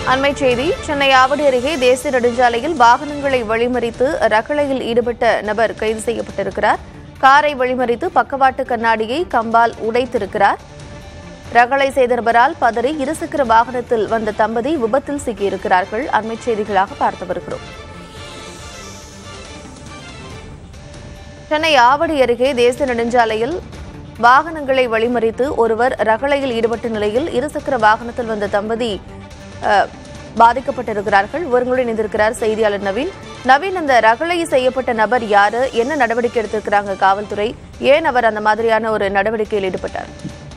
அண்மைச் செய்தி சென்னை ஆவடி அருகே தேசிய நெடுஞ்சாலையில் வாகனங்களை வழிமறித்து ரகளையில் ஈடுபட்ட நபர் கைது செய்யப்பட்டிருக்கிறார் காரை வழிமறித்து பக்கவாட்டு கண்ணாடியை கம்பால் உடைத்திருக்கிறார் ரகளை செய்த நபரால் பதறி இருசக்கர வாகனத்தில் வந்த தம்பதி விபத்தில் சிக்கியிருக்கிறார்கள் அண்மைச் செய்திகளாக பார்த்து வருகிறோம் சென்னை ஆவடி அருகே தேசிய நெடுஞ்சாலையில் வாகனங்களை வழிமறித்து ஒருவர் ரகளையில் ஈடுபட்ட நிலையில் இருசக்கர வாகனத்தில் வந்த தம்பதி அஹ், பாதிக்கப்பட்டிருக்கிறார்கள் ஒருங்களுடன் இணைந்திருக்கிறார் செய்தியாளர் நவீன் நவீன் அந்த ரகளை செய்யப்பட்ட நபர் யாரு என்ன நடவடிக்கை எடுத்திருக்கிறாங்க காவல்துறை ஏன் அவர் அந்த மாதிரியான ஒரு நடவடிக்கையில் ஈடுபட்டார்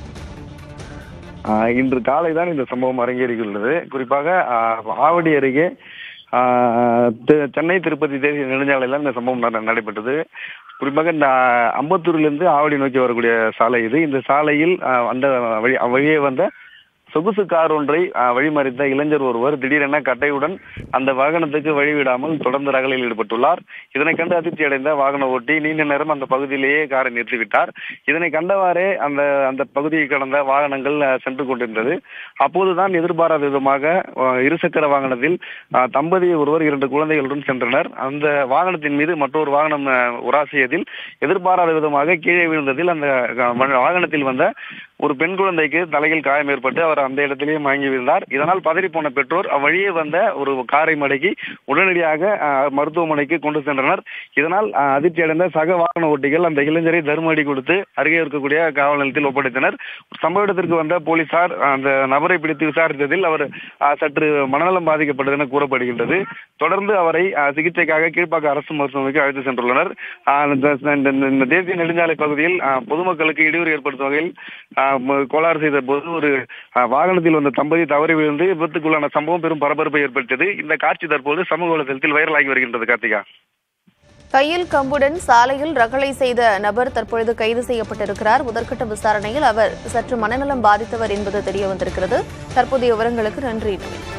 ஆஹ் இன்று காலை தான் இந்த சம்பவம் அரங்கேறியுள்ளது குறிப்பாக ஆஹ் ஆவடி அருகே ஆஹ் தி- சென்னை திருப்பதி தேசிய நெடுஞ்சாலையில் இந்த சம்பவம் நட- நடைபெற்றது குறிப்பாக இந்த அம்பத்தூரிலிருந்து ஆவடி நோக்கி வரக்கூடிய சாலை இது இந்த சாலையில் ஆஹ் அந்த வழி வழியே வந்த சொகுசு கார் ஒன்றை ஆஹ், வழிமறித்த இளைஞர் ஒருவர் திடீரென கட்டையுடன் அந்த வாகனத்துக்கு வழிவிடாமல் தொடர்ந்து ரகலில் ஈடுபட்டுள்ளார் இதனை கண்டு அதிர்ச்சி அடைந்த வாகன ஓட்டி நீண்ட நேரம் அந்த பகுதியிலேயே காரை நிறுத்திவிட்டார் இதனை கண்டவாறே அந்த அந்த பகுதியை கடந்த வாகனங்கள் ஆஹ், சென்று கொண்டிருந்தது அப்போதுதான் எதிர்பாராத விதமாக ஆஹ், இருசக்கர வாகனத்தில் ஆஹ், தம்பதி ஒருவர் இரண்டு குழந்தைகளுடன் சென்றனர் அந்த வாகனத்தின் மீது மற்றொரு வாகனம் ஆஹ், உராசியதில் எதிர்பாராத விதமாக கீழே விழுந்ததில் அந்த ஆஹ், வாகனத்தில் வந்த ஒரு பெண் குழந்தைக்கு தலையில் காயம் ஏற்பட்டு அவர் அந்த இடத்திலேயே மயங்கி விழுந்தார் இதனால் பதறி போன பெற்றோர் அவ்வழியே வந்த ஒரு காரை மடக்கி உடனடியாக ஆஹ், மருத்துவமனைக்கு கொண்டு சென்றனர் இதனால் ஆஹ், அதிர்ச்சி அடைந்த சக வாகன ஓட்டிகள் அந்த இளைஞரை தர்மடி கொடுத்து அருகே இருக்கக்கூடிய காவல் நிலையத்தில் ஒப்படைத்தனர் சம்பவ இடத்திற்கு வந்த போலீசார் அந்த நபரை பிடித்து விசாரித்ததில் அவர் ஆஹ், சற்று மனநலம் பாதிக்கப்பட்டது என கூறப்படுகின்றது தொடர்ந்து அவரை ஆஹ், சிகிச்சைக்காக கீழ்ப்பாக்க அரசு மருத்துவமனைக்கு அழைத்து சென்றுள்ளனர் ஆஹ், இந்த- இந்த- இந்த- இந்த தேசிய நெடுஞ்சாலை பகுதியில் ஆஹ், பொதுமக்களுக்கு இடையூறு ஏற்படுத்தும் வகையில் ஆஹ், ம- கோளாறு செய்த போது ஒரு ஆஹ், வாகனத்தில் வந்த தம்பதி தவறி விழுந்து விபத்துக்குள்ளான சம்பவம் பெரும் பரபரப்பை ஏற்படுத்தியது இந்த காட்சி தற்போது சமூக வலைதளத்தில் வைரலாகி வருகின்றது கார்த்திகா கையில் கம்புடன் சாலையில் ரகளை செய்த நபர் தற்பொழுது கைது செய்யப்பட்டிருக்கிறார் முதற்கட்ட விசாரணையில் அவர் சற்று மனநலம் பாதித்தவர் என்பது தெரிய வந்திருக்கிறது தற்போதைய விவரங்களுக்கு நன்றி நவீன்